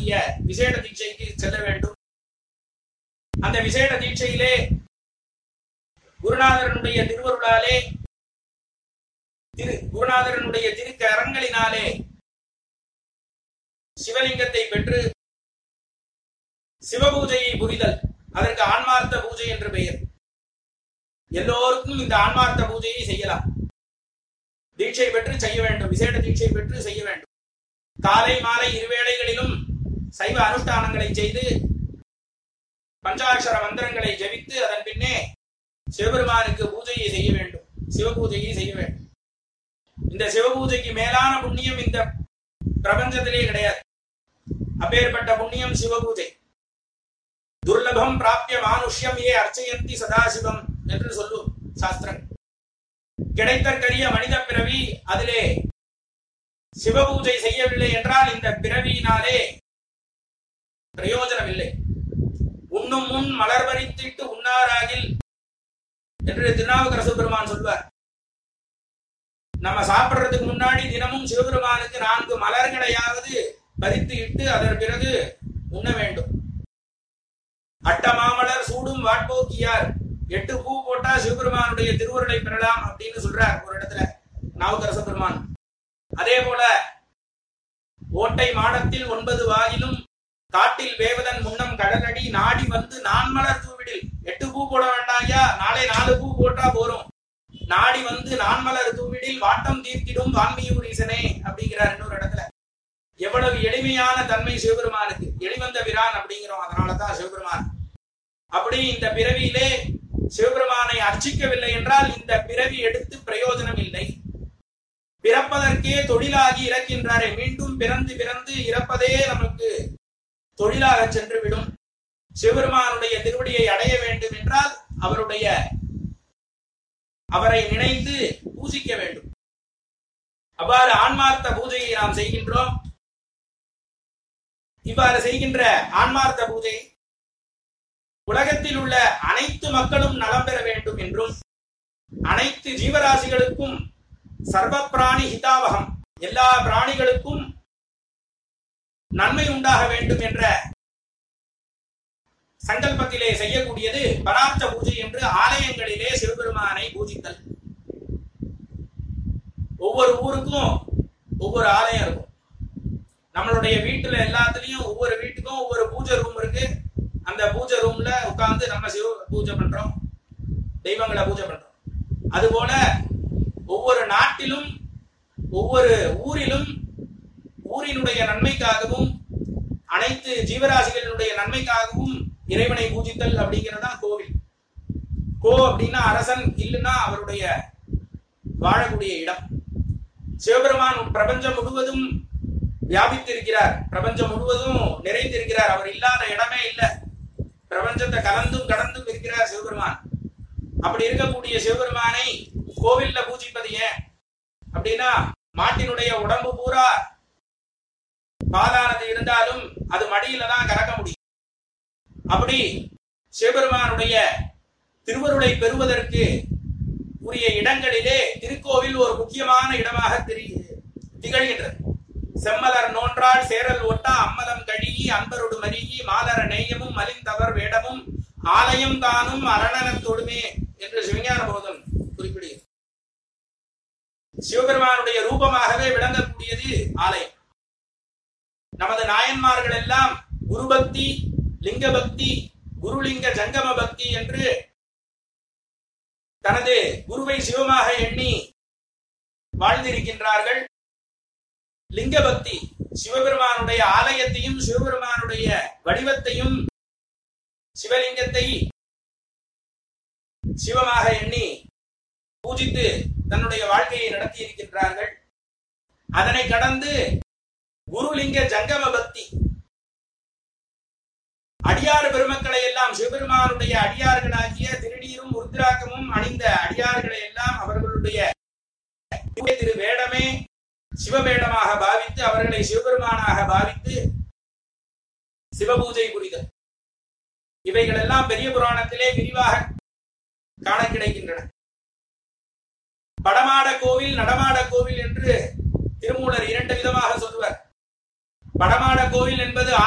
ஆகிய விசேட தீட்சைக்கு செல்ல வேண்டும் அந்த விசேட தீட்சையிலே குருநாதரனுடைய திருவருளாலே திரு குருநாதரனுடைய திருக்கரங்களினாலே சிவலிங்கத்தை பெற்று சிவபூஜையை புரிதல் அதற்கு ஆன்மார்த்த பூஜை என்று பெயர் எல்லோருக்கும் இந்த ஆன்மார்த்த பூஜையை செய்யலாம் தீட்சை பெற்று செய்ய வேண்டும் விசேட தீட்சை பெற்று செய்ய வேண்டும் காலை மாலை இருவேளைகளிலும் சைவ அனுஷ்டானங்களை செய்து பஞ்சாட்சர மந்திரங்களை ஜெபித்து அதன் பின்னே சிவபெருமானுக்கு பூஜையை செய்ய வேண்டும் சிவபூஜையை செய்ய வேண்டும் இந்த சிவபூஜைக்கு மேலான புண்ணியம் இந்த பிரபஞ்சத்திலே கிடையாது அப்பேற்பட்ட புண்ணியம் சிவபூஜை துர்லபம் பிராபிய மானுஷ்யம் ஏ அர்ச்சயந்தி சதாசிவம் என்று சொல்லும் சாஸ்திரம் கிடைத்தற்கரிய மனித பிறவி அதிலே சிவபூஜை செய்யவில்லை என்றால் இந்த பிறவியினாலே பிரயோஜனம் இல்லை உண்ணும் முன் மலர் பறித்திட்டு உண்ணாராகில் என்று திருநாவுக்கரசு பெருமான் சொல்வார் நம்ம சாப்பிடுறதுக்கு முன்னாடி தினமும் சிவபெருமானுக்கு நான்கு மலர்களையாவது பறித்து இட்டு அதன் பிறகு உண்ண வேண்டும் அட்டமாமலர் சூடும் வாட்போக்கியார் எட்டு பூ போட்டா சிவபெருமானுடைய திருவுருளை பெறலாம் அப்படின்னு சொல்றார் ஒரு இடத்துல நாவுக்கரச பெருமான் அதே போல ஓட்டை மாடத்தில் ஒன்பது வாயிலும் காட்டில் வேவதன் முன்னம் கடலடி நாடி வந்து நான் மலர் தூவிடில் எட்டு பூ போட வேண்டாயா நாளை நாலு பூ போட்டா போறோம் நாடி வந்து நான் மலர் தூவிடில் வாட்டம் தீர்த்திடும் வான்மியூர் ஈசனே அப்படிங்கிறார் இன்னொரு இடத்துல எவ்வளவு எளிமையான தன்மை சிவபெருமானுக்கு எளிவந்த விரான் அப்படிங்கிறோம் அதனாலதான் சிவபெருமான் அப்படி இந்த பிறவியிலே சிவபெருமானை அர்ச்சிக்கவில்லை என்றால் இந்த பிறவி எடுத்து பிரயோஜனம் இல்லை பிறப்பதற்கே தொழிலாகி இறக்கின்றாரே மீண்டும் பிறந்து பிறந்து இறப்பதே நமக்கு தொழிலாக சென்று விடும் சிவபெருமானுடைய திருவடியை அடைய வேண்டும் என்றால் அவருடைய அவரை நினைத்து பூஜிக்க வேண்டும் அவ்வாறு ஆன்மார்த்த பூஜையை நாம் செய்கின்றோம் இவ்வாறு செய்கின்ற ஆன்மார்த்த பூஜை உலகத்தில் உள்ள அனைத்து மக்களும் நலம் பெற வேண்டும் என்றும் அனைத்து ஜீவராசிகளுக்கும் சர்வ பிராணி ஹிதாவகம் எல்லா பிராணிகளுக்கும் நன்மை உண்டாக வேண்டும் என்ற சங்கல்பத்திலே செய்யக்கூடியது பரார்த்த பூஜை என்று ஆலயங்களிலே சிவபெருமானை பூஜித்தல் ஒவ்வொரு ஊருக்கும் ஒவ்வொரு ஆலயம் இருக்கும் நம்மளுடைய வீட்டுல எல்லாத்துலயும் ஒவ்வொரு வீட்டுக்கும் ஒவ்வொரு பூஜை ரூம் இருக்கு அந்த பூஜை ரூம்ல உட்கார்ந்து நம்ம சிவ பூஜை பண்றோம் தெய்வங்களை பூஜை பண்றோம் அதுபோல ஒவ்வொரு நாட்டிலும் ஒவ்வொரு ஊரிலும் ஊரினுடைய நன்மைக்காகவும் அனைத்து ஜீவராசிகளினுடைய நன்மைக்காகவும் இறைவனை பூஜித்தல் அப்படிங்கிறதா கோவில் கோ அப்படின்னா அரசன் இல்லைன்னா அவருடைய வாழக்கூடிய இடம் சிவபெருமான் பிரபஞ்சம் முழுவதும் வியாபித்திருக்கிறார் பிரபஞ்சம் முழுவதும் நிறைந்திருக்கிறார் அவர் இல்லாத இடமே இல்லை பிரபஞ்சத்தை கலந்தும் கடந்தும் இருக்கிறார் சிவபெருமான் அப்படி இருக்கக்கூடிய சிவபெருமானை கோவில்ல பூஜிப்பது ஏன் அப்படின்னா மாட்டினுடைய உடம்பு பூரா பாலானது இருந்தாலும் அது மடியில தான் கறக்க முடியும் அப்படி சிவபெருமானுடைய திருவருளை பெறுவதற்கு உரிய இடங்களிலே திருக்கோவில் ஒரு முக்கியமான இடமாக திரி திகழ்கின்றது செம்மலர் நோன்றால் சேரல் ஒட்டா அம்மலம் கழியி அன்பரொடு மருகி மாலர நேயமும் மலிந்தவர் வேடமும் ஆலயம் தானும் அரணனத்தொடுமே என்று சிவஞான போதம் குறிப்பிடுகிறது சிவபெருமானுடைய ரூபமாகவே விளங்கக்கூடியது ஆலயம் நமது நாயன்மார்கள் எல்லாம் குரு பக்தி லிங்க பக்தி குருலிங்க ஜங்கம பக்தி என்று தனது குருவை சிவமாக எண்ணி வாழ்ந்திருக்கின்றார்கள் லிங்க பக்தி சிவபெருமானுடைய ஆலயத்தையும் சிவபெருமானுடைய வடிவத்தையும் சிவலிங்கத்தை சிவமாக எண்ணி பூஜித்து தன்னுடைய வாழ்க்கையை நடத்தி இருக்கின்றார்கள் அதனை கடந்து குருலிங்க ஜங்கம பக்தி அடியார் பெருமக்களை எல்லாம் சிவபெருமானுடைய அடியார்களாகிய திருநீரும் ருத்ராக்கமும் அணிந்த அடியார்களை எல்லாம் அவர்களுடைய திரு வேடமே சிவவேடமாக பாவித்து அவர்களை சிவபெருமானாக பாவித்து சிவபூஜை புரிதல் இவைகள் எல்லாம் பெரிய புராணத்திலே விரிவாக காண கிடைக்கின்றன படமாட கோவில் நடமாட கோவில் என்று திருமூலர் இரண்டு விதமாக சொல்வர் படமாட கோவில் என்பது